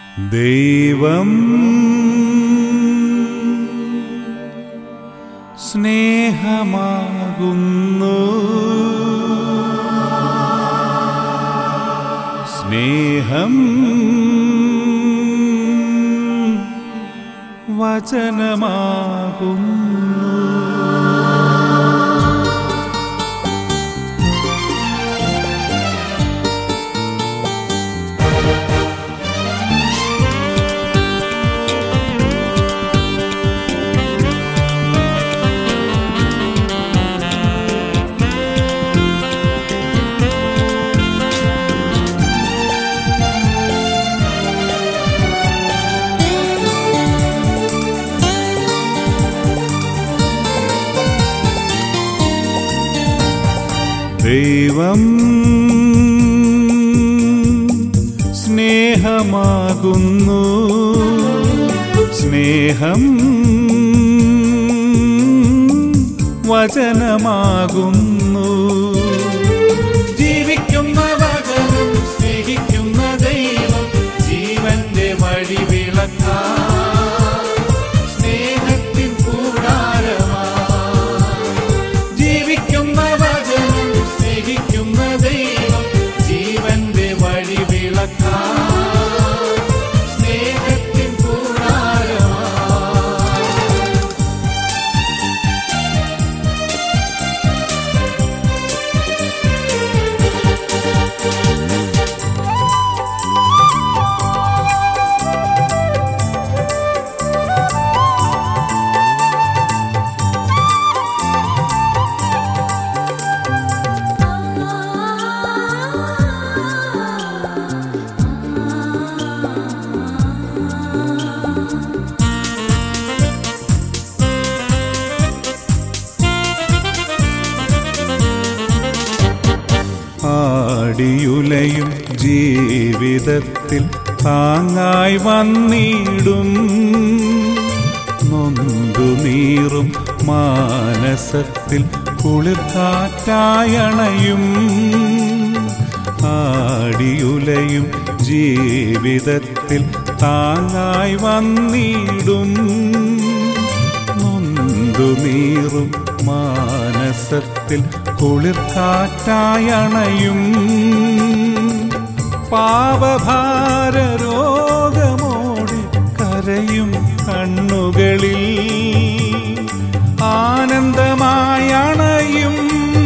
ദൈവം സ്നേഹമാകുന്നു സ്നേഹം വചനമാകുന്നു ദൈവം സ്നേഹമാകുന്നു സ്നേഹം വചനമാകുന്നു ജീവിക്കുന്ന വചനം സ്നേഹിക്കുന്ന ദൈവം ജീവന്റെ വഴി വിളക്കാ സ്നേഹത്തിൻ കൂടാരമാ ജീവിക്കുന്ന വചനം സ്നേഹിക്കുന്ന ദൈവം ജീവന്റെ വഴി വിളക്കാ സ്നേഹത്തിൻ കൂടാരമാ ആടിയുലയും ജീവിതത്തിൽ താങ്ങായി വന്നിടും നൊന്തു നീറും മാനസത്തിൽ കുളിർക്കാറ്റായണയും ആടിയുലയും ജീവിതത്തിൽ താങ്ങായി വന്നിടും നൊന്തു നീറും മാനസത്തിൽ കുളിർക്കാറ്റായണയും പാപഭാര രോഗമോടെ കരയും കണ്ണുകളിൽ ആനന്ദമായണയും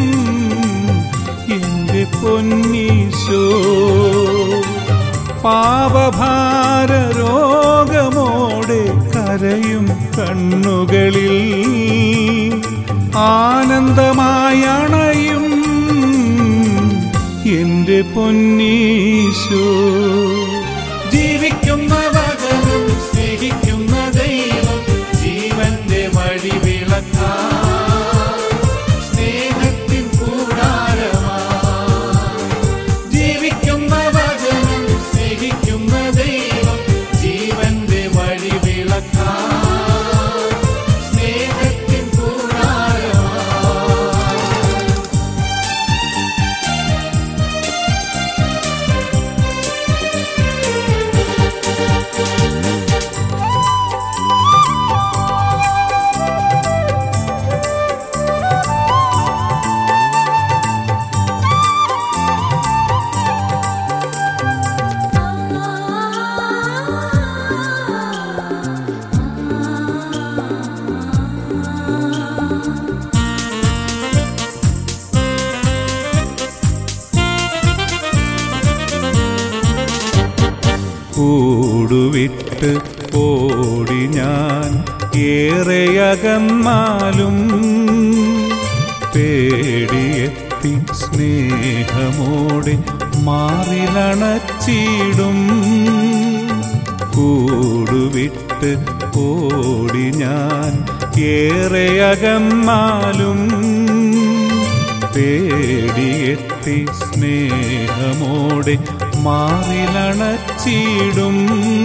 എന്റെ പൊന്നീശോ പാപഭാര രോഗമോടെ കരയും കണ്ണുകളിൽ ആനന്ദമായണയും എന്റെ പൊന്നീശോ ജീവിക്കുന്ന വചനം സ്നേഹിക്കുന്ന ദൈവം ജീവന്റെ വഴി വിളക്കാ സ്നേഹത്തിൻ കൂടാരമാ ജീവിക്കുന്ന വചനം സ്നേഹിക്കുന്ന ദൈവം ജീവന്റെ വഴി വിളക്കാ സ്നേഹത്തിൻ കൂടാരമാ കൂടുവിട്ട് ഓടി ഞാൻ ഏറെയകന്നാലും തേടിയെത്തി സ്നേഹമോടെ മാറിലണച്ചിടും കൂടുവിട്ട് ഓടി ഞാൻ ഏറെയകന്നാലും തേടിയെത്തി സ്നേഹമോടെ മാറിലണച്ചിടും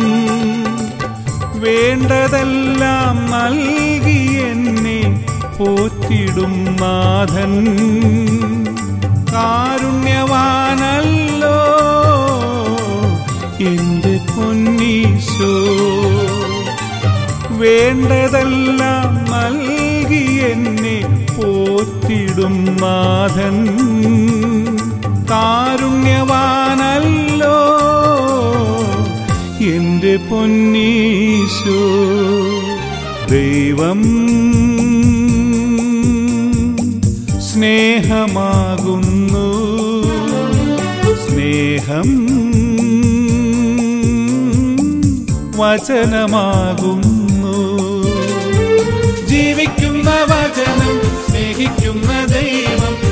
വേണ്ടതെല്ലാം നൽകി എന്നെ പോറ്റിടും നാഥൻ കാരുണ്യവാനല്ലോ എന്റെ പൊന്നീ വേണ്ടതെല്ലാം നൽകി എന്നെ പോറ്റിടും നാഥൻ കാരുണ്യവാനല്ലോ എന്റെ പൊന്നീശോ ദൈവം സ്നേഹമാകുന്നു സ്നേഹം വചനമാകുന്നു ജീവിക്കുന്ന വചനം സ്നേഹിക്കുന്ന ദൈവം